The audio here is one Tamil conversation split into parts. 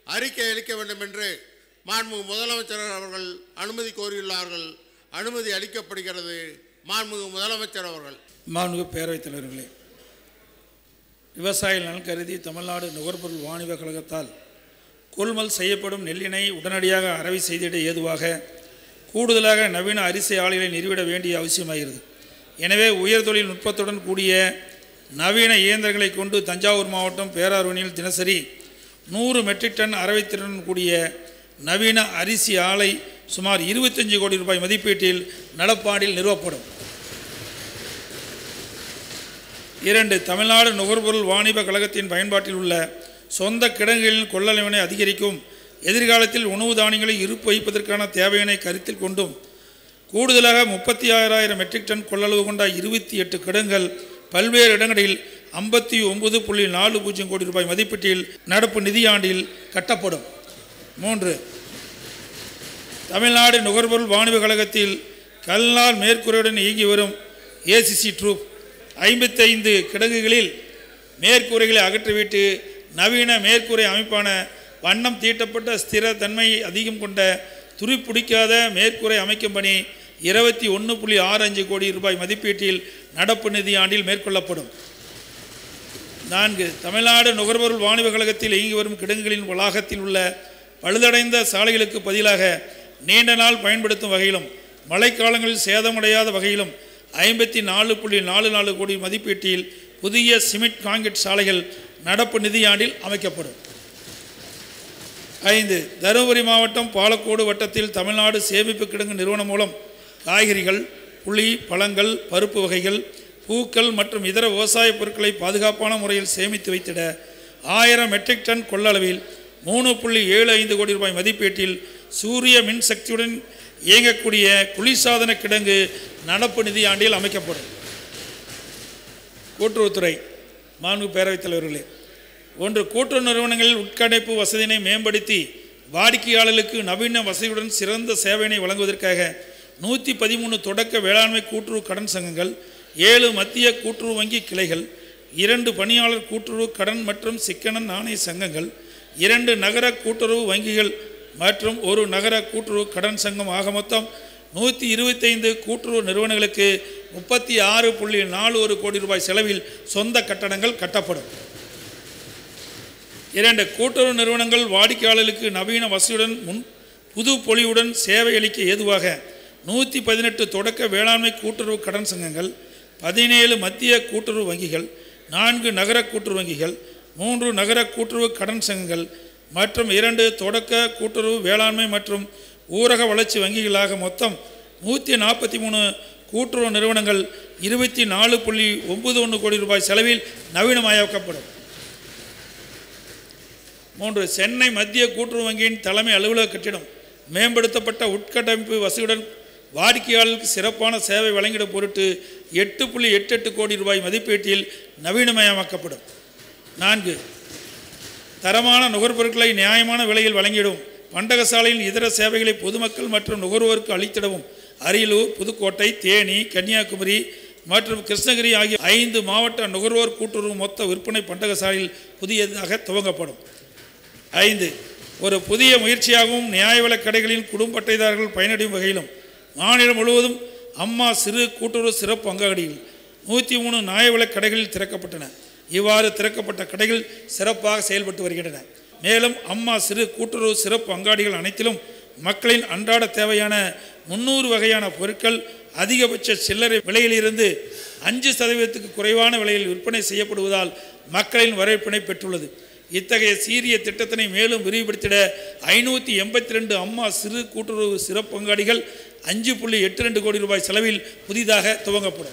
அறிக்கை அளிக்க வேண்டும் என்று மாண்புமிகு முதலமைச்சர் அவர்கள் அனுமதி கோரியுள்ளார்கள் அனுமதி அளிக்கப்படுகிறது மாண்புமிகு முதலமைச்சர் அவர்கள் மாண்புமிகு பேரவைத் தலைவர்களே விவசாய நலன் கருதி தமிழ்நாடு நுகர்பொருள் வாணிப கழகத்தால் கொள்முதல் செய்யப்படும் நெல்லினை உடனடியாக அறவை செய்திட ஏதுவாக கூடுதலாக நவீன அரிசி ஆலைகளை நிறுவிட வேண்டிய அவசியமாகிறது எனவே உயர் தொழில்நுட்பத்துடன் கூடிய நவீன இயந்திரங்களை கொண்டு தஞ்சாவூர் மாவட்டம் பேராரூரில் தினசரி நூறு மெட்ரிக் டன் அறவை திறனுடன் கூடிய நவீன அரிசி ஆலை சுமார் இருபத்தஞ்சு கோடி ரூபாய் மதிப்பீட்டில் நடப்பாண்டில் நிறுவப்படும் இரண்டு தமிழ்நாடு நுகர்பொருள் வாணிப கழகத்தின் பயன்பாட்டில் உள்ள சொந்த கிடங்குகளின் கொள்ளளவினை அதிகரிக்கும் எதிர்காலத்தில் உணவு தானியங்களை இருப்பு வைப்பதற்கான தேவையினை கருத்தில் கொண்டும் கூடுதலாக முப்பத்தி ஆறாயிரம் மெட்ரிக் டன் கொள்ளளவு கொண்ட இருபத்தி எட்டு கிடங்குகள் பல்வேறு இடங்களில் ஐம்பத்தி ஒன்பது புள்ளி நாலு பூஜ்ஜியம் கோடி ரூபாய் மதிப்பீட்டில் நடப்பு நிதியாண்டில் கட்டப்படும் மூன்று தமிழ்நாடு நுகர்பொருள் வாணிப கழகத்தில் கல்நாள் மேற்கூரையுடன் இயங்கி வரும் ஏசிசி ட்ரூப் ஐம்பத்தைந்து கிடங்குகளில் மேற்கூரைகளை அகற்றிவிட்டு நவீன மேற்கூரை அமைப்பான வண்ணம் தீட்டப்பட்ட ஸ்திர தன்மை அதிகம் கொண்ட துருப்பிடிக்காத மேற்கூரை அமைக்கும் பணி இருபத்தி ஒன்று புள்ளி ஆறு அஞ்சு கோடி ரூபாய் மதிப்பீட்டில் நடப்பு நிதியாண்டில் மேற்கொள்ளப்படும் நான்கு தமிழ்நாடு நுகர்பொருள் வாணிப கழகத்தில் இயங்கி வரும் கிடங்குகளின் வளாகத்தில் உள்ள பழுதடைந்த சாலைகளுக்கு பதிலாக நீண்ட நாள் பயன்படுத்தும் வகையிலும் மழைக்காலங்களில் சேதமடையாத வகையிலும் ஐம்பத்தி நாலு புள்ளி நாலு நாலு கோடி மதிப்பீட்டில் புதிய சிமெண்ட் காங்கிரீட் சாலைகள் நடப்பு நிதியாண்டில் அமைக்கப்படும் ஐந்து தருமபுரி மாவட்டம் பாலக்கோடு வட்டத்தில் தமிழ்நாடு சேமிப்பு கிடங்கு நிறுவனம் மூலம் காய்கறிகள் புளி பழங்கள் பருப்பு வகைகள் பூக்கள் மற்றும் இதர விவசாய பொருட்களை பாதுகாப்பான முறையில் சேமித்து வைத்திட ஆயிரம் மெட்ரிக் டன் கொள்ளளவில் மூணு புள்ளி ஏழு ஐந்து கோடி ரூபாய் மதிப்பீட்டில் சூரிய மின்சக்தியுடன் இயங்கக்கூடிய குளிர்சாதன கிடங்கு நடப்பு நிதியாண்டில் அமைக்கப்படும் கூட்டுறவுத்துறை மாண்பு பேரவைத் தலைவர்களே ஒன்று கூட்டுறவு நிறுவனங்களில் உட்கடைப்பு வசதியினை மேம்படுத்தி வாடிக்கையாளர்களுக்கு நவீன வசதியுடன் சிறந்த சேவையினை வழங்குவதற்காக நூற்றி பதிமூணு தொடக்க வேளாண்மை கூட்டுறவு கடன் சங்கங்கள் ஏழு மத்திய கூட்டுறவு வங்கி கிளைகள் இரண்டு பணியாளர் கூட்டுறவு கடன் மற்றும் சிக்கன நாணய சங்கங்கள் இரண்டு நகர கூட்டுறவு வங்கிகள் மற்றும் ஒரு நகர கூட்டுறவு கடன் சங்கம் ஆக மொத்தம் நூற்றி இருபத்தைந்து கூட்டுறவு நிறுவனங்களுக்கு முப்பத்தி ஆறு புள்ளி நாலு ஒரு கோடி ரூபாய் செலவில் சொந்த கட்டடங்கள் கட்டப்படும் இரண்டு கூட்டுறவு நிறுவனங்கள் வாடிக்கையாளர்களுக்கு நவீன வசதியுடன் முன் புது பொலிவுடன் சேவை அளிக்க ஏதுவாக நூற்றி பதினெட்டு தொடக்க வேளாண்மை கூட்டுறவு கடன் சங்கங்கள் பதினேழு மத்திய கூட்டுறவு வங்கிகள் நான்கு நகர கூட்டுறவு வங்கிகள் மூன்று நகர கூட்டுறவு கடன் சங்கங்கள் மற்றும் இரண்டு தொடக்க கூட்டுறவு வேளாண்மை மற்றும் ஊரக வளர்ச்சி வங்கிகளாக மொத்தம் நூற்றி நாற்பத்தி மூணு கூட்டுறவு நிறுவனங்கள் இருபத்தி நாலு புள்ளி ஒன்பது ஒன்று கோடி ரூபாய் செலவில் நவீனமயமாக்கப்படும் மூன்று சென்னை மத்திய கூட்டுறவு வங்கியின் தலைமை அலுவலக கட்டிடம் மேம்படுத்தப்பட்ட உட்கட்டமைப்பு வசதியுடன் வாடிக்கையாளருக்கு சிறப்பான சேவை வழங்கிட பொருட்டு எட்டு புள்ளி எட்டு எட்டு கோடி ரூபாய் மதிப்பீட்டில் நவீனமயமாக்கப்படும் நான்கு தரமான நுகர்பொருட்களை நியாயமான விலையில் வழங்கிடும் பண்டகசாலையின் இதர சேவைகளை பொதுமக்கள் மற்றும் நுகர்வோருக்கு அளித்திடவும் அரியலூர் புதுக்கோட்டை தேனி கன்னியாகுமரி மற்றும் கிருஷ்ணகிரி ஆகிய ஐந்து மாவட்ட நுகர்வோர் கூட்டுறவு மொத்த விற்பனை பண்டகசாலையில் புதியதாக துவங்கப்படும் ஐந்து ஒரு புதிய முயற்சியாகவும் நியாய விலைக் கடைகளின் குடும்ப அட்டைதாரர்கள் பயனடையும் வகையிலும் மாநிலம் முழுவதும் அம்மா சிறு கூட்டுறவு சிறப்பு அங்காடிகள் நூற்றி மூணு நியாய விலைக் கடைகளில் திறக்கப்பட்டன இவ்வாறு திறக்கப்பட்ட கடைகள் சிறப்பாக செயல்பட்டு வருகின்றன மேலும் அம்மா சிறு கூட்டுறவு சிறப்பு அங்காடிகள் அனைத்திலும் மக்களின் அன்றாட தேவையான முன்னூறு வகையான பொருட்கள் அதிகபட்ச சில்லறை விலையிலிருந்து அஞ்சு சதவீதத்துக்கு குறைவான விலையில் விற்பனை செய்யப்படுவதால் மக்களின் வரவேற்பினை பெற்றுள்ளது இத்தகைய சீரிய திட்டத்தினை மேலும் விரிவுபடுத்திட ஐநூற்றி எண்பத்தி ரெண்டு அம்மா சிறு கூட்டுறவு சிறப்பு அங்காடிகள் அஞ்சு புள்ளி எட்டு ரெண்டு கோடி ரூபாய் செலவில் புதிதாக துவங்கப்படும்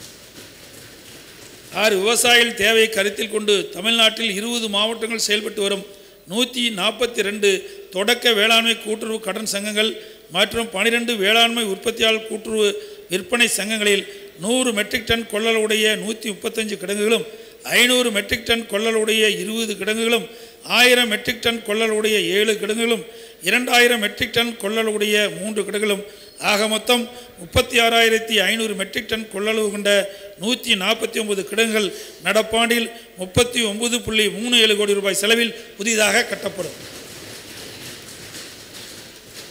ஆறு விவசாயிகள் தேவையை கருத்தில் கொண்டு தமிழ்நாட்டில் இருபது மாவட்டங்கள் செயல்பட்டு வரும் நூற்றி நாற்பத்தி ரெண்டு தொடக்க வேளாண்மை கூட்டுறவு கடன் சங்கங்கள் மற்றும் பனிரெண்டு வேளாண்மை உற்பத்தியாளர் கூட்டுறவு விற்பனை சங்கங்களில் நூறு மெட்ரிக் டன் கொள்ளலுடைய நூற்றி முப்பத்தஞ்சு கிடங்குகளும் ஐநூறு மெட்ரிக் டன் கொள்ளலுடைய இருபது கிடங்குகளும் ஆயிரம் மெட்ரிக் டன் கொள்ளலுடைய ஏழு கிடங்குகளும் இரண்டாயிரம் மெட்ரிக் டன் கொள்ளலுடைய மூன்று கிடங்குகளும் ஆக மொத்தம் முப்பத்தி ஆறாயிரத்தி ஐநூறு மெட்ரிக் டன் கொள்ளளவு கொண்ட நூற்றி நாற்பத்தி ஒன்பது கிடங்குகள் நடப்பாண்டில் முப்பத்தி ஒன்பது புள்ளி மூணு ஏழு கோடி ரூபாய் செலவில் புதிதாக கட்டப்படும்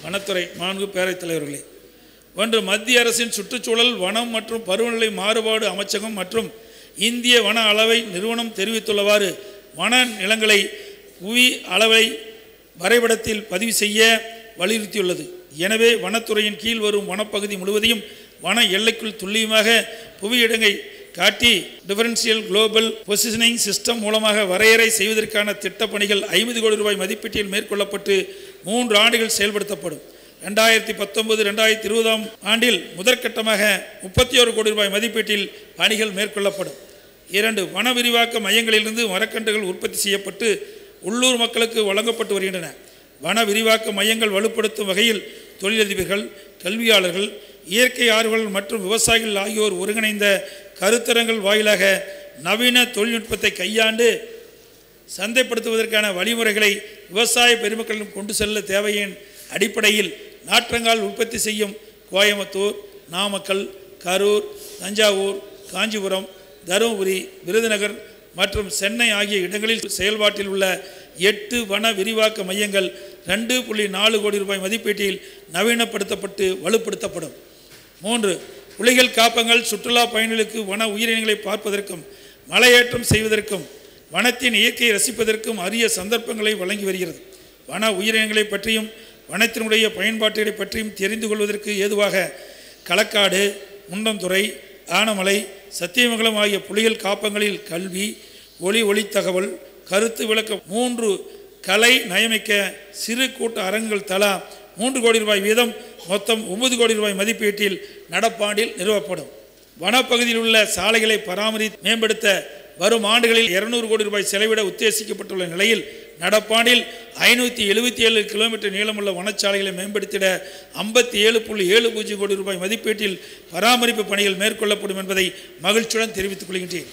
வனத்துறை மாண்பு பேரவைத் தலைவர்களே ஒன்று மத்திய அரசின் சுற்றுச்சூழல் வனம் மற்றும் பருவநிலை மாறுபாடு அமைச்சகம் மற்றும் இந்திய வன அளவை நிறுவனம் தெரிவித்துள்ளவாறு வன நிலங்களை புவி அளவை வரைபடத்தில் பதிவு செய்ய வலியுறுத்தியுள்ளது எனவே வனத்துறையின் கீழ் வரும் வனப்பகுதி முழுவதையும் வன எல்லைக்குள் துல்லியமாக புவியிடங்கை காட்டி டிஃபரன்சியல் குளோபல் பொசிஷனிங் சிஸ்டம் மூலமாக வரையறை செய்வதற்கான திட்டப்பணிகள் ஐம்பது கோடி ரூபாய் மதிப்பீட்டில் மேற்கொள்ளப்பட்டு மூன்று ஆண்டுகள் செயல்படுத்தப்படும் ரெண்டாயிரத்தி பத்தொன்பது ரெண்டாயிரத்தி இருபதாம் ஆண்டில் முதற்கட்டமாக முப்பத்தி ஒரு கோடி ரூபாய் மதிப்பீட்டில் பணிகள் மேற்கொள்ளப்படும் இரண்டு வன விரிவாக்க மையங்களிலிருந்து மரக்கன்றுகள் உற்பத்தி செய்யப்பட்டு உள்ளூர் மக்களுக்கு வழங்கப்பட்டு வருகின்றன வன விரிவாக்க மையங்கள் வலுப்படுத்தும் வகையில் தொழிலதிபர்கள் கல்வியாளர்கள் இயற்கை ஆர்வலர்கள் மற்றும் விவசாயிகள் ஆகியோர் ஒருங்கிணைந்த கருத்தரங்கள் வாயிலாக நவீன தொழில்நுட்பத்தை கையாண்டு சந்தைப்படுத்துவதற்கான வழிமுறைகளை விவசாய பெருமக்களிடம் கொண்டு செல்ல தேவையின் அடிப்படையில் நாற்றங்கால் உற்பத்தி செய்யும் கோயம்புத்தூர் நாமக்கல் கரூர் தஞ்சாவூர் காஞ்சிபுரம் தருமபுரி விருதுநகர் மற்றும் சென்னை ஆகிய இடங்களில் செயல்பாட்டில் உள்ள எட்டு வன விரிவாக்க மையங்கள் ரெண்டு புள்ளி நாலு கோடி ரூபாய் மதிப்பீட்டில் நவீனப்படுத்தப்பட்டு வலுப்படுத்தப்படும் மூன்று புலிகள் காப்பங்கள் சுற்றுலா பயணிகளுக்கு வன உயிரினங்களை பார்ப்பதற்கும் மலையேற்றம் செய்வதற்கும் வனத்தின் இயற்கையை ரசிப்பதற்கும் அரிய சந்தர்ப்பங்களை வழங்கி வருகிறது வன உயிரினங்களை பற்றியும் வனத்தினுடைய பயன்பாட்டுகளை பற்றியும் தெரிந்து கொள்வதற்கு ஏதுவாக களக்காடு முண்டந்துறை ஆனமலை சத்தியமங்கலம் ஆகிய புலிகள் காப்பங்களில் கல்வி ஒளி ஒளி தகவல் கருத்து விளக்க மூன்று கலை நயமிக்க சிறு கூட்ட அரங்குகள் தலா மூன்று கோடி ரூபாய் வீதம் மொத்தம் ஒன்பது கோடி ரூபாய் மதிப்பீட்டில் நடப்பாண்டில் நிறுவப்படும் வனப்பகுதியில் உள்ள சாலைகளை பராமரி மேம்படுத்த வரும் ஆண்டுகளில் இருநூறு கோடி ரூபாய் செலவிட உத்தேசிக்கப்பட்டுள்ள நிலையில் நடப்பாண்டில் ஐநூற்றி எழுபத்தி ஏழு கிலோமீட்டர் நீளமுள்ள வனச்சாலைகளை மேம்படுத்திட ஐம்பத்தி ஏழு புள்ளி ஏழு பூஜ்ஜியம் கோடி ரூபாய் மதிப்பீட்டில் பராமரிப்பு பணிகள் மேற்கொள்ளப்படும் என்பதை மகிழ்ச்சியுடன் தெரிவித்துக் கொள்கின்றேன்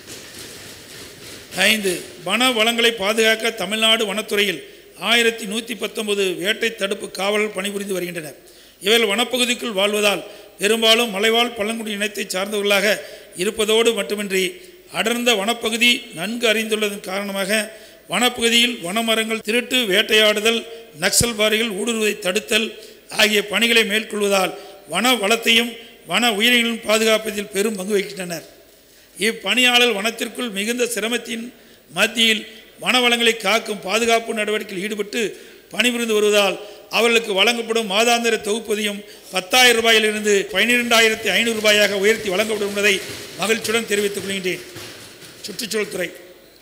ஐந்து வன வளங்களை பாதுகாக்க தமிழ்நாடு வனத்துறையில் ஆயிரத்தி நூற்றி பத்தொன்பது வேட்டை தடுப்பு காவலர்கள் பணிபுரிந்து வருகின்றனர் இவர்கள் வனப்பகுதிக்குள் வாழ்வதால் பெரும்பாலும் மலைவாழ் பழங்குடி இனத்தை சார்ந்தவர்களாக இருப்பதோடு மட்டுமின்றி அடர்ந்த வனப்பகுதி நன்கு அறிந்துள்ளதன் காரணமாக வனப்பகுதியில் வனமரங்கள் திருட்டு வேட்டையாடுதல் நக்சல்வாரிகள் ஊடுருவதை தடுத்தல் ஆகிய பணிகளை மேற்கொள்வதால் வன வளத்தையும் வன உயிரினங்களும் பாதுகாப்பதில் பெரும் பங்கு வகிக்கின்றனர் இப்பணியாளர் வனத்திற்குள் மிகுந்த சிரமத்தின் மத்தியில் வனவளங்களை காக்கும் பாதுகாப்பு நடவடிக்கையில் ஈடுபட்டு பணிபுரிந்து வருவதால் அவர்களுக்கு வழங்கப்படும் மாதாந்திர தொகுப்பதியும் பத்தாயிரம் ரூபாயிலிருந்து பன்னிரெண்டாயிரத்தி ஐநூறு ரூபாயாக உயர்த்தி வழங்கப்படும் என்பதை மகிழ்ச்சியுடன் தெரிவித்துக் கொள்கின்றேன் சுற்றுச்சூழல் துறை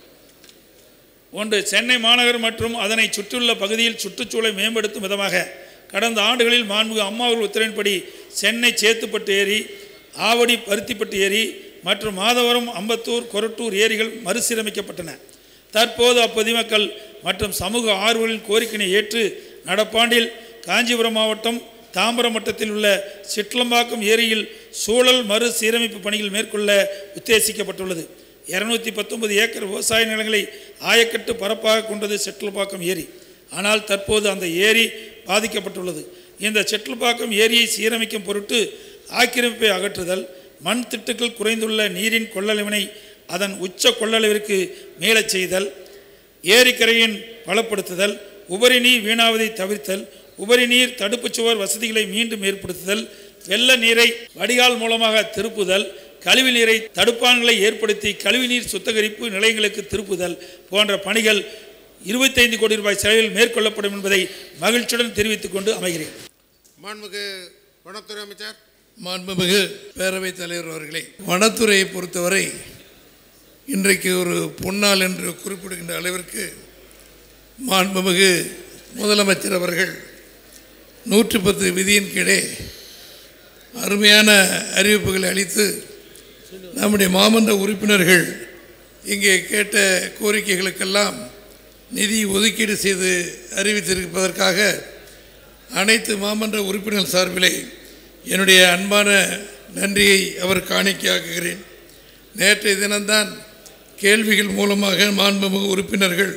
ஒன்று சென்னை மாநகர் மற்றும் அதனை சுற்றியுள்ள பகுதியில் சுற்றுச்சூழலை மேம்படுத்தும் விதமாக கடந்த ஆண்டுகளில் மாண்புமிகு அம்மா அவர்கள் உத்தரவின்படி சென்னை சேத்துப்பட்டு ஏரி ஆவடி பருத்திப்பட்டு ஏரி மற்றும் மாதவரம் அம்பத்தூர் கொரட்டூர் ஏரிகள் மறுசீரமைக்கப்பட்டன தற்போது அப்பொதுமக்கள் மற்றும் சமூக ஆர்வலர்களின் கோரிக்கையை ஏற்று நடப்பாண்டில் காஞ்சிபுரம் மாவட்டம் தாம்பரம் மட்டத்தில் உள்ள சிட்லம்பாக்கம் ஏரியில் சூழல் மறுசீரமைப்பு பணிகள் மேற்கொள்ள உத்தேசிக்கப்பட்டுள்ளது இருநூத்தி பத்தொன்பது ஏக்கர் விவசாய நிலங்களை ஆயக்கட்டு பரப்பாக கொண்டது செட்டில்பாக்கம் ஏரி ஆனால் தற்போது அந்த ஏரி பாதிக்கப்பட்டுள்ளது இந்த செட்டில்பாக்கம் ஏரியை சீரமைக்கும் பொருட்டு ஆக்கிரமிப்பை அகற்றுதல் மண் திட்டுக்கள் குறைந்துள்ள நீரின் கொள்ளளவினை அதன் உச்ச கொள்ளளவிற்கு மேலச் செய்தல் ஏரிக்கரையின் பலப்படுத்துதல் உபரி நீர் வீணாவதை தவிர்த்தல் உபரி நீர் தடுப்புச் சுவர் வசதிகளை மீண்டும் ஏற்படுத்துதல் வெள்ள நீரை வடிகால் மூலமாக திருப்புதல் கழிவு நீரை தடுப்பான்களை ஏற்படுத்தி கழிவுநீர் சுத்திகரிப்பு நிலையங்களுக்கு திருப்புதல் போன்ற பணிகள் இருபத்தைந்து கோடி ரூபாய் செலவில் மேற்கொள்ளப்படும் என்பதை மகிழ்ச்சியுடன் தெரிவித்துக் கொண்டு அமைகிறேன் மாண்புமிகு வனத்துறை அமைச்சர் மாண்புமிகு பேரவைத் தலைவர் அவர்களே வனத்துறையை பொறுத்தவரை இன்றைக்கு ஒரு பொன்னாள் என்று குறிப்பிடுகின்ற அளவிற்கு மாண்புமிகு முதலமைச்சர் அவர்கள் நூற்றி பத்து விதியின் கீழே அருமையான அறிவிப்புகளை அளித்து நம்முடைய மாமன்ற உறுப்பினர்கள் இங்கே கேட்ட கோரிக்கைகளுக்கெல்லாம் நிதி ஒதுக்கீடு செய்து அறிவித்திருப்பதற்காக அனைத்து மாமன்ற உறுப்பினர்கள் சார்பிலே என்னுடைய அன்பான நன்றியை அவர் காணிக்கையாக்குகிறேன் நேற்றைய தினம்தான் கேள்விகள் மூலமாக மாண்புமிகு உறுப்பினர்கள்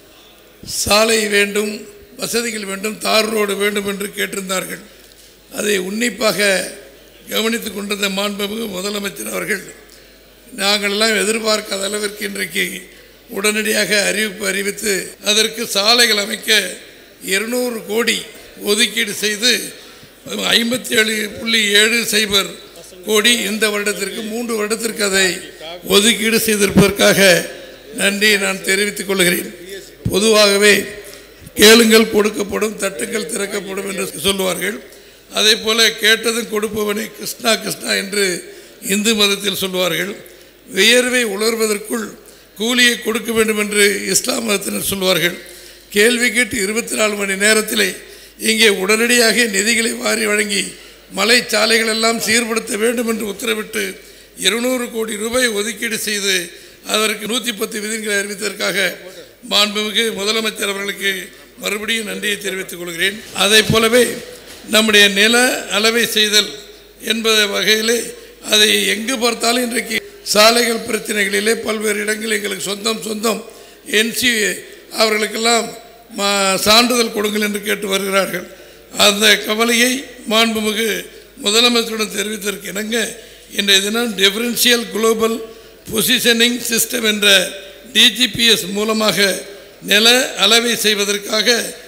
சாலை வேண்டும் வசதிகள் வேண்டும் தார் ரோடு வேண்டும் என்று கேட்டிருந்தார்கள் அதை உன்னிப்பாக கவனித்து கொண்டிருந்த மாண்புமிகு முதலமைச்சர் அவர்கள் நாங்கள் எல்லாம் எதிர்பார்க்காத அளவிற்கு இன்றைக்கு உடனடியாக அறிவிப்பு அறிவித்து அதற்கு சாலைகள் அமைக்க இருநூறு கோடி ஒதுக்கீடு செய்து ஐம்பத்தி ஏழு புள்ளி ஏழு சைபர் கோடி இந்த வருடத்திற்கு மூன்று வருடத்திற்கு அதை ஒதுக்கீடு செய்திருப்பதற்காக நன்றியை நான் தெரிவித்துக் கொள்கிறேன் பொதுவாகவே கேளுங்கள் கொடுக்கப்படும் தட்டுங்கள் திறக்கப்படும் என்று சொல்லுவார்கள் அதே போல கேட்டதும் கொடுப்பவனை கிருஷ்ணா கிருஷ்ணா என்று இந்து மதத்தில் சொல்வார்கள் வியர்வை உணர்வதற்குள் கூலியை கொடுக்க வேண்டும் என்று இஸ்லாம் மதத்தினர் சொல்வார்கள் கேள்வி கேட்டு இருபத்தி நாலு மணி நேரத்திலே இங்கே உடனடியாக நிதிகளை வாரி வழங்கி மலை சாலைகள் எல்லாம் சீர்படுத்த வேண்டும் என்று உத்தரவிட்டு இருநூறு கோடி ரூபாய் ஒதுக்கீடு செய்து அதற்கு நூற்றி பத்து விதிகளை அறிவித்ததற்காக மாண்புமிகு முதலமைச்சர் அவர்களுக்கு மறுபடியும் நன்றியை தெரிவித்துக் கொள்கிறேன் அதை போலவே நம்முடைய நில அளவை செய்தல் என்பத வகையிலே அதை எங்கு பார்த்தாலும் இன்றைக்கு சாலைகள் பிரச்சனைகளிலே பல்வேறு இடங்கள் எங்களுக்கு சொந்தம் சொந்தம் என்சி அவர்களுக்கெல்லாம் மா- சான்றிதழ் கொடுங்கள் என்று கேட்டு வருகிறார்கள் அந்த கவலையை மாண்புமிகு முதலமைச்சருடன் தெரிவித்ததற்கு இணங்க இன்றைய தினம் டிஃபரன்ஷியல் குளோபல் பொசிஷனிங் சிஸ்டம் என்ற டிஜிபிஎஸ் மூலமாக நில அளவை செய்வதற்காக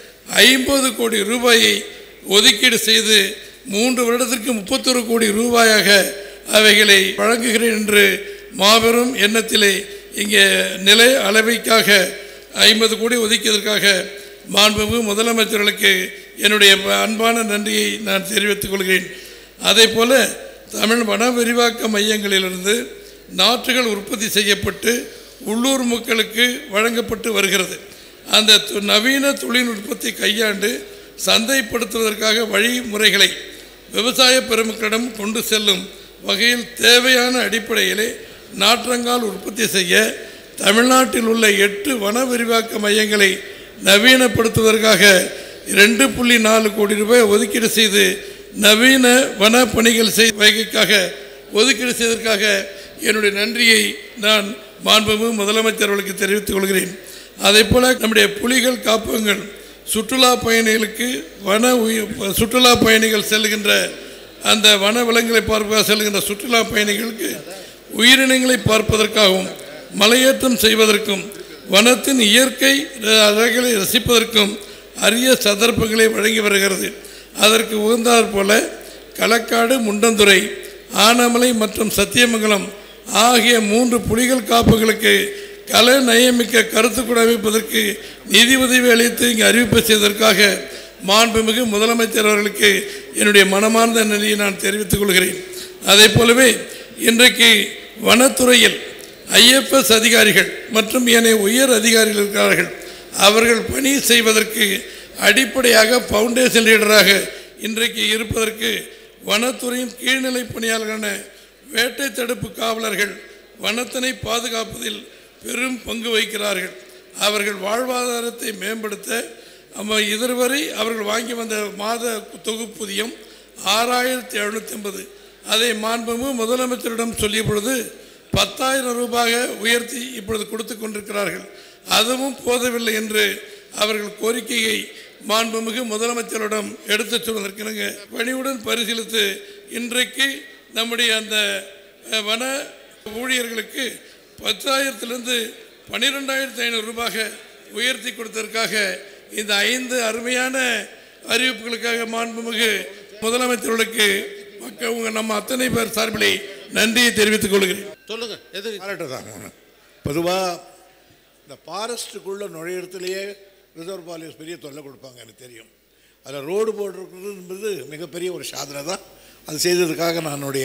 ஐம்பது கோடி ரூபாயை ஒதுக்கீடு செய்து மூன்று வருடத்திற்கு முப்பத்தொரு கோடி ரூபாயாக அவைகளை வழங்குகிறேன் என்று மாபெரும் எண்ணத்திலே இங்கே நிலை அளவைக்காக ஐம்பது கோடி ஒதுக்கியதற்காக மாண்புமிகு முதலமைச்சர்களுக்கு என்னுடைய அன்பான நன்றியை நான் தெரிவித்துக் கொள்கிறேன் அதே போல தமிழ் வன விரிவாக்க மையங்களிலிருந்து நாற்றுகள் உற்பத்தி செய்யப்பட்டு உள்ளூர் மக்களுக்கு வழங்கப்பட்டு வருகிறது அந்த து- நவீன தொழில்நுட்பத்தை கையாண்டு சந்தைப்படுத்துவதற்காக வழிமுறைகளை விவசாய பெருமக்களிடம் கொண்டு செல்லும் வகையில் தேவையான அடிப்படையிலே நாற்றங்கால் உற்பத்தி செய்ய தமிழ்நாட்டில் உள்ள எட்டு வன விரிவாக்க மையங்களை நவீனப்படுத்துவதற்காக ரெண்டு புள்ளி நாலு கோடி ரூபாய் ஒதுக்கீடு செய்து நவீன வன பணிகள் செய் வகைக்காக ஒதுக்கீடு செய்ததற்காக என்னுடைய நன்றியை நான் மாண்புமிகு முதலமைச்சர் அவர்களுக்கு தெரிவித்துக் கொள்கிறேன் அதே போல நம்முடைய புலிகள் காப்பகங்கள் சுற்றுலா பயணிகளுக்கு வன உயி- சுற்றுலா பயணிகள் செல்கின்ற அந்த வன விலங்குகளை பார்க்க செல்கின்ற சுற்றுலா பயணிகளுக்கு உயிரினங்களை பார்ப்பதற்காகவும் மலையேற்றம் செய்வதற்கும் வனத்தின் இயற்கை அழகளை ரசிப்பதற்கும் அரிய சந்தர்ப்பங்களை வழங்கி வருகிறது அதற்கு உகந்தாற் போல களக்காடு முண்டந்துறை ஆனமலை மற்றும் சத்தியமங்கலம் ஆகிய மூன்று புலிகள் காப்புகளுக்கு கலை நயமிக்க கருத்துக்கூட அமைப்பதற்கு நிதி உதவி அளித்து இங்கு அறிவிப்பு செய்ததற்காக மாண்புமிகு முதலமைச்சர் அவர்களுக்கு என்னுடைய மனமார்ந்த நன்றியை நான் தெரிவித்துக் கொள்கிறேன் அதே போலவே இன்றைக்கு வனத்துறையில் ஐஎஃப்எஸ் அதிகாரிகள் மற்றும் ஏனைய உயர் அதிகாரிகள் இருக்கிறார்கள் அவர்கள் பணி செய்வதற்கு அடிப்படையாக ஃபவுண்டேஷன் லீடராக இன்றைக்கு இருப்பதற்கு வனத்துறையின் கீழ்நிலை பணியாளர்களான வேட்டை தடுப்பு காவலர்கள் வனத்தினை பாதுகாப்பதில் பெரும் பங்கு வகிக்கிறார்கள் அவர்கள் வாழ்வாதாரத்தை மேம்படுத்த நம்ம இதுவரை அவர்கள் வாங்கி வந்த மாத தொகுப்பூதியம் ஆறாயிரத்தி எழுநூற்றி ஐம்பது அதை மாண்புமிகு முதலமைச்சரிடம் சொல்லிய பொழுது பத்தாயிரம் ரூபாய் உயர்த்தி இப்பொழுது கொடுத்து கொண்டிருக்கிறார்கள் அதுவும் போதவில்லை என்று அவர்கள் கோரிக்கையை மாண்புமிகு முதலமைச்சரிடம் எடுத்துச் சொல்வதற்கிணங்க பணிவுடன் பரிசீலித்து இன்றைக்கு நம்முடைய அந்த அஹ், வன ஊழியர்களுக்கு பத்தாயிரத்திலிருந்து பன்னிரெண்டாயிரத்தி ஐநூறு ரூபாய் உயர்த்தி கொடுத்ததற்காக இந்த ஐந்து அருமையான அறிவிப்புகளுக்காக மாண்புமிகு முதலமைச்சர்களுக்கு மக்கள் உங்க நம்ம அத்தனை பேர் சார்பிலே நன்றியை தெரிவித்துக் கொள்கிறேன் சொல்லுங்க எது பாராட்டு தான் பொதுவாக இந்த ஃபாரஸ்ட்டுக்குள்ளே நுழையிறதுலையே ரிசர்வ் பாலிஸ் பெரிய தொல்லை கொடுப்பாங்க எனக்கு தெரியும் அதில் ரோடு போடுறது என்பது மிகப்பெரிய ஒரு சாதனை தான் அது செய்ததுக்காக நான் என்னுடைய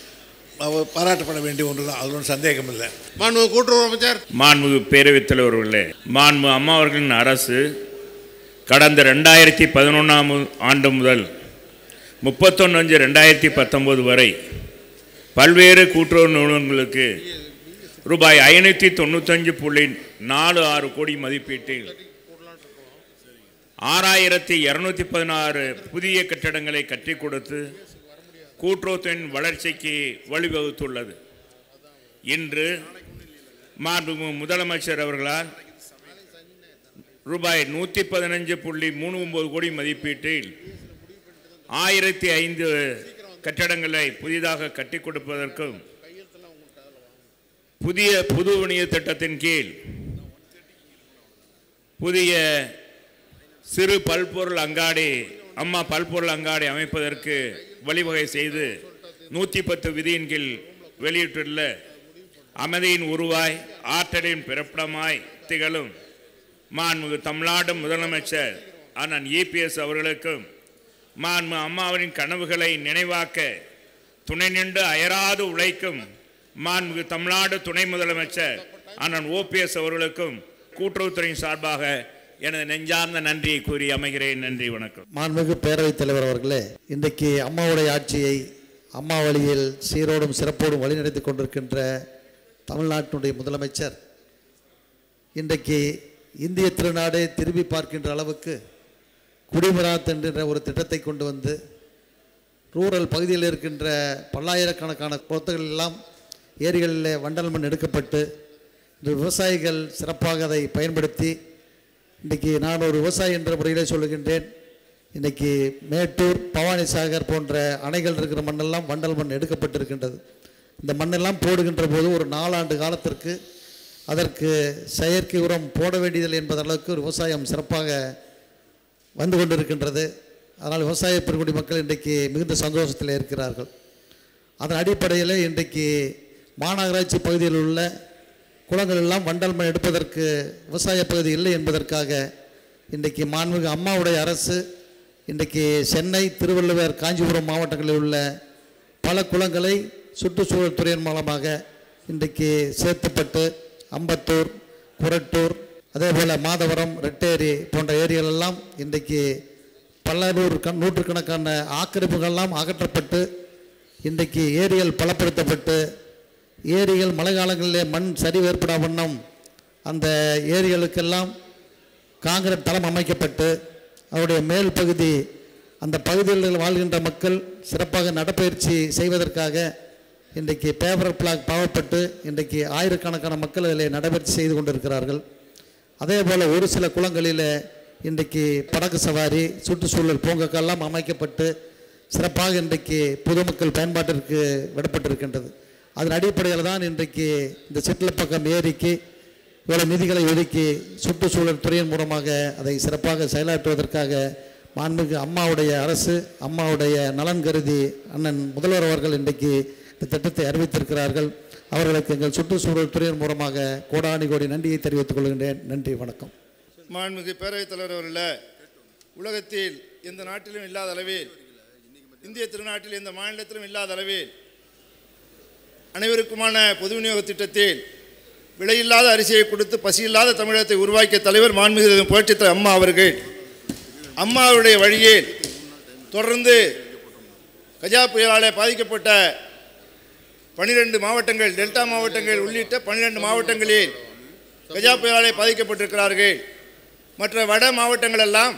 அவ- பாராட்டப்பட வேண்டிய ஒன்று தான் அது ஒன்றும் சந்தேகம் இல்லை மாண்புமிகு கூட்டுறவு அமைச்சர் மாண்புமிகு பேரவைத் தலைவர்களே மாண்பு அம்மா அவர்களின் அரசு கடந்த ரெண்டாயிரத்தி பதினொன்றாம் ஆண்டு முதல் முப்பத்தொன்று அஞ்சு ரெண்டாயிரத்தி பத்தொம்போது வரை பல்வேறு கூட்டுறவு நிறுவனங்களுக்கு ரூபாய் ஐநூற்றி தொண்ணூத்தஞ்சு புள்ளி நாலு ஆறு கோடி மதிப்பீட்டில் ஆறாயிரத்தி இரநூத்தி பதினாறு புதிய கட்டடங்களை கட்டிக் கொடுத்து கூட்டுறவுத்துறையின் வளர்ச்சிக்கு வழிவகுத்துள்ளது இன்று மாண்புமிகு முதலமைச்சர் அவர்களால் ரூபாய் நூற்றி பதினஞ்சு புள்ளி மூணு ஒன்பது கோடி மதிப்பீட்டில் ஆயிரத்தி ஐந்து கட்டடங்களை புதிதாக கட்டிக் கொடுப்பதற்கும் புதிய புது வணிக திட்டத்தின் கீழ் புதிய சிறு பல்பொருள் அங்காடி அம்மா பல்பொருள் அங்காடி அமைப்பதற்கு வழிவகை செய்து நூற்றி பத்து விதியின் கீழ் வெளியிட்டுள்ள அமைதியின் உருவாய் ஆற்றலின் பிறப்பிடமாய் திகழும் மாண்புமிகு தமிழ்நாடு முதலமைச்சர் அண்ணன் இபிஎஸ் அவர்களுக்கும் மாண்பு அம்மாவின் கனவுகளை நினைவாக்க துணை நின்று அயராது உழைக்கும் மாண்புமிகு தமிழ்நாடு துணை முதலமைச்சர் அண்ணன் ஓபிஎஸ் அவர்களுக்கும் கூட்டுறவுத்துறையின் சார்பாக எனது நெஞ்சார்ந்த நன்றியை கூறி அமைகிறேன் நன்றி வணக்கம் மாண்புமிகு பேரவைத் தலைவர் அவர்களே இன்றைக்கு அம்மாவுடைய ஆட்சியை அம்மா வழியில் சீரோடும் சிறப்போடும் வழிநடத்தி கொண்டிருக்கின்ற தமிழ்நாட்டினுடைய முதலமைச்சர் இன்றைக்கு இந்திய திருநாடே திரும்பி பார்க்கின்ற அளவுக்கு குடிமராத் என்கின்ற ஒரு திட்டத்தை கொண்டு வந்து ரூரல் பகுதியில் இருக்கின்ற பல்லாயிரக்கணக்கான குளத்துகள் எல்லாம் ஏரிகளில் வண்டல் மண் எடுக்கப்பட்டு இந்த விவசாயிகள் சிறப்பாக அதை பயன்படுத்தி இன்றைக்கி நான் ஒரு விவசாயி என்ற முறையிலே சொல்லுகின்றேன் இன்றைக்கி மேட்டூர் பவானி சாகர் போன்ற அணைகள் இருக்கிற மண்ணெல்லாம் வண்டல் மண் எடுக்கப்பட்டிருக்கின்றது இந்த மண்ணெல்லாம் போடுகின்ற போது ஒரு நாலாண்டு காலத்திற்கு அதற்கு செயற்கை உரம் போட வேண்டியதில்லை என்பது அளவுக்கு ஒரு விவசாயம் சிறப்பாக வந்து கொண்டிருக்கின்றது அதனால் விவசாய பெருங்குடி மக்கள் இன்றைக்கு மிகுந்த சந்தோஷத்தில் இருக்கிறார்கள் அதன் அடிப்படையில் இன்றைக்கு மாநகராட்சி பகுதியில் உள்ள குளங்கள் எல்லாம் வண்டல் மண் எடுப்பதற்கு விவசாய பகுதி இல்லை என்பதற்காக இன்றைக்கு மாண்புமிகு அம்மாவுடைய அரசு இன்றைக்கு சென்னை திருவள்ளுவர் காஞ்சிபுரம் மாவட்டங்களில் உள்ள பல குளங்களை சுற்றுச்சூழல் துறையின் மூலமாக இன்றைக்கு சேர்த்துப்பட்டு அம்பத்தூர் குரட்டூர் அதே போல் மாதவரம் ரெட்டேரி போன்ற ஏரிகள் எல்லாம் இன்றைக்கு பல நூறு கண் நூற்றுக்கணக்கான ஆக்கிரமிப்புகள்லாம் அகற்றப்பட்டு இன்றைக்கு ஏரிகள் பலப்படுத்தப்பட்டு ஏரிகள் மழை காலங்களிலே மண் சரிவு ஏற்படாத வண்ணம் அந்த ஏரிகளுக்கெல்லாம் காங்கிரீட் தளம் அமைக்கப்பட்டு அவருடைய மேல் பகுதி அந்த பகுதிகளில் வாழ்கின்ற மக்கள் சிறப்பாக நடப்பயிற்சி செய்வதற்காக இன்றைக்கு பேப்பர் பிளாக் பாவப்பட்டு இன்றைக்கு ஆயிரக்கணக்கான மக்கள் அதில் நடைபயிற்சி செய்து கொண்டிருக்கிறார்கள் அதே போல் ஒரு சில குளங்களில் இன்றைக்கு படகு சவாரி சுற்றுச்சூழல் பூங்காக்கெல்லாம் அமைக்கப்பட்டு சிறப்பாக இன்றைக்கு பொதுமக்கள் பயன்பாட்டிற்கு விடப்பட்டிருக்கின்றது அதன் அடிப்படையில் தான் இன்றைக்கு இந்த சிற்றலப்பக்கம் ஏரிக்கு இவ்வளவு நிதிகளை ஒதுக்கி சுற்றுச்சூழல் துறையின் மூலமாக அதை சிறப்பாக செயலாற்றுவதற்காக மாண்புமிகு அம்மாவுடைய அரசு அம்மாவுடைய நலன் கருதி அண்ணன் முதல்வர் அவர்கள் இன்றைக்கு இந்த திட்டத்தை அறிவித்திருக்கிறார்கள் அவர்களுக்கு எங்கள் சுற்றுச்சூழல் துறையின் மூலமாக கோடானி கோடி நன்றியை தெரிவித்துக் கொள்கின்றேன் நன்றி வணக்கம் மாண்புமிகு பேரவைத் தலைவர் அவர்களே உலகத்தில் எந்த நாட்டிலும் இல்லாத அளவில் இந்திய திருநாட்டில் எந்த மாநிலத்திலும் இல்லாத அளவில் அனைவருக்குமான பொது விநியோக திட்டத்தில் விலையில்லாத அரிசியை கொடுத்து பசியில்லாத தமிழகத்தை உருவாக்கிய தலைவர் மாண்புமிகு புரட்சித் தலைவர் அம்மா அவர்கள் அம்மாவுடைய வழியில் தொடர்ந்து கஜா புயலாலே பாதிக்கப்பட்ட பனிரெண்டு மாவட்டங்கள் டெல்டா மாவட்டங்கள் உள்ளிட்ட பன்னிரெண்டு மாவட்டங்களில் கஜா புயலாலே பாதிக்கப்பட்டிருக்கிறார்கள் மற்ற வட மாவட்டங்கள் எல்லாம்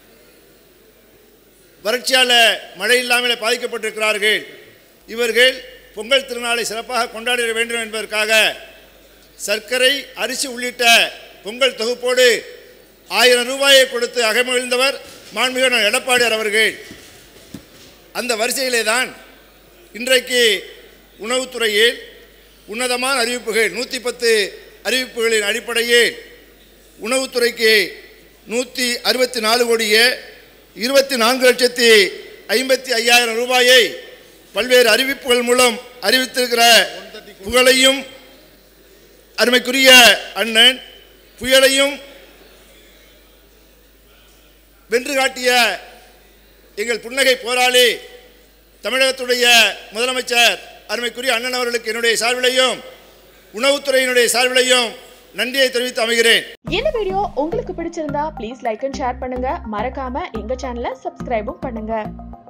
வறட்சியால் மழை இல்லாமல் பாதிக்கப்பட்டிருக்கிறார்கள் இவர்கள் பொங்கல் திருநாளை சிறப்பாக கொண்டாட வேண்டும் என்பதற்காக சர்க்கரை அரிசி உள்ளிட்ட பொங்கல் தொகுப்போடு ஆயிரம் ரூபாயை கொடுத்து அகமகிழ்ந்தவர் மாண்புமிகு எடப்பாடியார் அவர்கள் அந்த வரிசையிலே தான் இன்றைக்கு உணவுத்துறையில் உன்னதமான அறிவிப்புகள் நூற்றி பத்து அறிவிப்புகளின் அடிப்படையில் உணவுத்துறைக்கு நூற்றி அறுபத்தி நாலு கோடியே இருபத்தி நான்கு லட்சத்தி ஐம்பத்தி ஐயாயிரம் ரூபாயை பல்வேறு அறிவிப்புகள் மூலம் அறிவித்திருக்கிற புகழையும் அருமைக்குரிய அண்ணன் புயலையும் வென்று காட்டிய எங்கள் புன்னகை போராளி தமிழகத்துடைய முதலமைச்சர் அருமைக்குரிய அண்ணன் அவர்களுக்கு என்னுடைய சார்பிலையும் உணவுத்துறையினுடைய சார்பிலையும் நன்றியை தெரிவித்து அமைகிறேன் இந்த வீடியோ உங்களுக்கு பிடிச்சிருந்தா ப்ளீஸ் லைக் அண்ட் ஷேர் பண்ணுங்க மறக்காம எங்க சேனலை சப்ஸ்கிரைபும் பண்ணுங்க